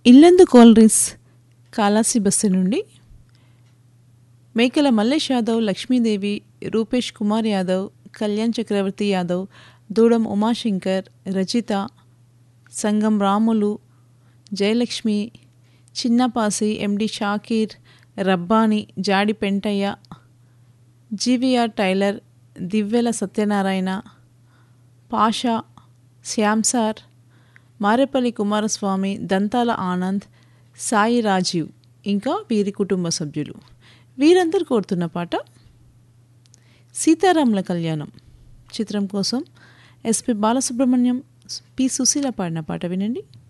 ఇల్లందు కోల్రీస్ కాలాసి బస్సు నుండి Mekala Mallesh Yadav Lakshmidevi Rupesh Kumar Yadav Kalyan Chakravarthi Yadav Doodam Umashankar Rajitha Sangam Ramulu Jayalakshmi Chinnapasi MD Shakir Rabbani Jadi Pentaiah GVR tailor Divvela Satyanarayana Pasha Shyam sir Marepalli Kumaraswamy Dantala Anand Sai Rajiv ఇంకా వీరి కుటుంబ సభ్యులు వీరందరూ కోరుతున్న పాట సీతారాముల కళ్యాణం చిత్రం కోసం ఎస్పి బాలసుబ్రహ్మణ్యం పి సుశీల పాడిన పాట వినండి